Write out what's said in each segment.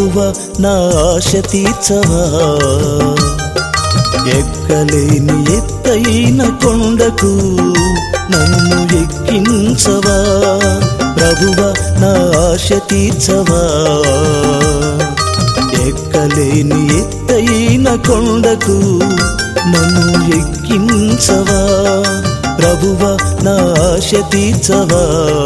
ప్రభువ నా ఆశ తీర్చవా ఎక్కలేని ఎత్తైన కొండకు నన్ను ఎక్కించవా ప్రభువ నా ఆశ తీర్చవా ఎక్కలేని ఎత్తైన కొండకు నన్ను ఎక్కించవా ప్రభువ నా ఆశ తీర్చవా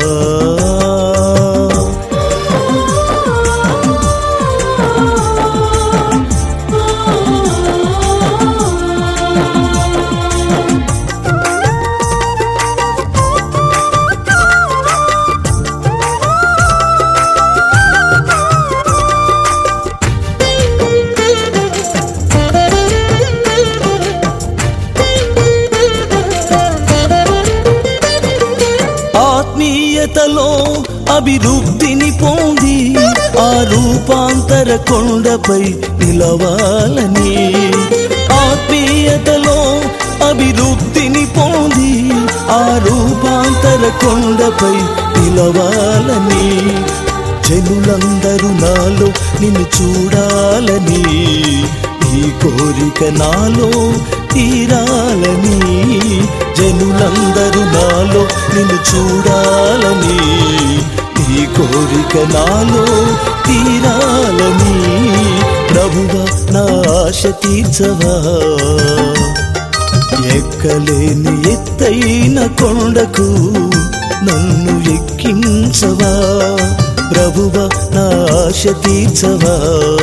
ఆత్మీయతలో అభివృద్ధిని పొంది ఆ రూపాంతర కొండపై నిలవాలని ఆత్మీయతలో అభివృద్ధిని పొంది ఆ రూపాంతర కొండపై నిలవాలని జనులందరూ నాలో నిన్ను చూడాలని ఈ కోరిక నాలో తీరాలని జనులందరూ నాలో నిన్ను చూడాలని ఈ కోరిక నాలో తీరాలని ప్రభువ నా ఆశ తీర్చవా ఎక్కలేని ఎత్తైన కొండకు నన్ను ఎక్కించవా ప్రభువ నా ఆశ తీర్చవా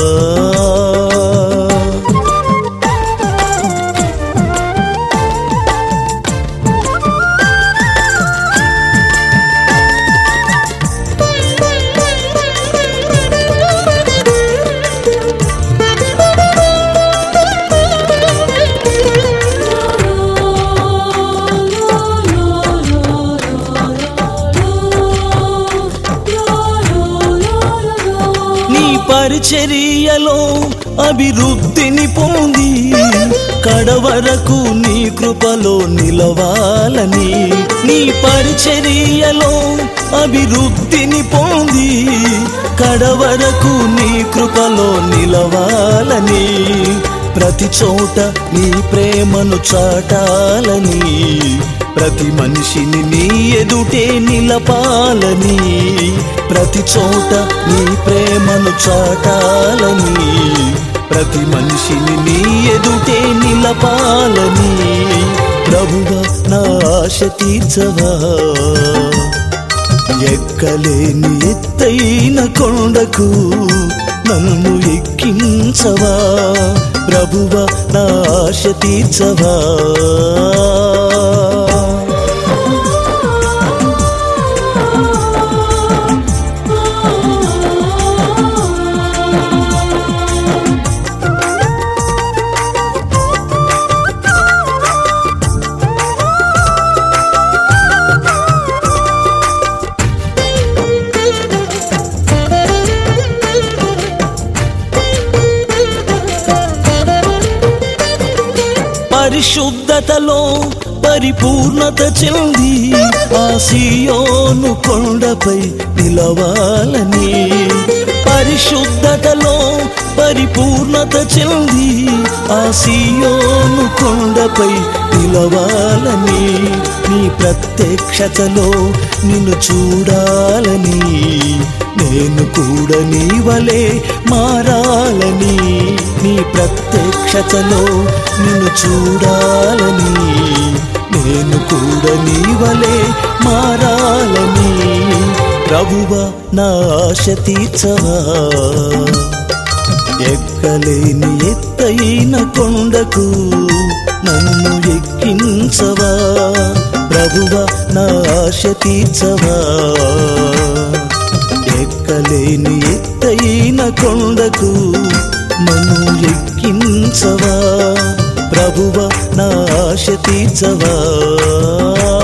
నీ పరిచర్యలో అభివృద్ధిని పొంది కడవరకు నీ కృపలో నిలవాలని నీ పరిచర్యలో అభివృద్ధిని పొంది కడవరకు నీ కృపలో నిలవాలని ప్రతి చోట నీ ప్రేమను చాటాలని ప్రతి మనిషిని నీ ఎదుటే నిలపాలని ప్రతి చోట నీ ప్రేమను చాటాలని ప్రతి మనిషిని నీ ఎదుటే నిలపాలని ప్రభువ నా ఆశ తీర్చవా ఎక్కలేని ఎత్తైన కొండకు నన్ను ఎక్కించవా ప్రభువ నా ఆశ తీర్చవా పరిశుద్ధతలో పరిపూర్ణత చెంది ఆ సియోను కొండపై నిలవాలని పరిశుద్ధతలో పరిపూర్ణత చెంది ఆ సియోను కొండపై నిలవాలని నీ ప్రత్యక్షతలో నిన్ను చూడాలని నేను కూడా నీ వలె మారాలని నీ ప్రత్యక్షతలో నిన్ను చూడాలని నేను కూడా నీ వలె మారాలని ప్రభువ నా ఆశ తీర్చవా ఎక్కలేని ఎత్తైన కొండకు నన్ను ఎక్కించవా ప్రభువ నా ఆశ తీర్చవా ఎక్కలేని ఎత్తైన కొండకు నన్ను ఎక్కించవా ప్రభువ నా ఆశ తీర్చవా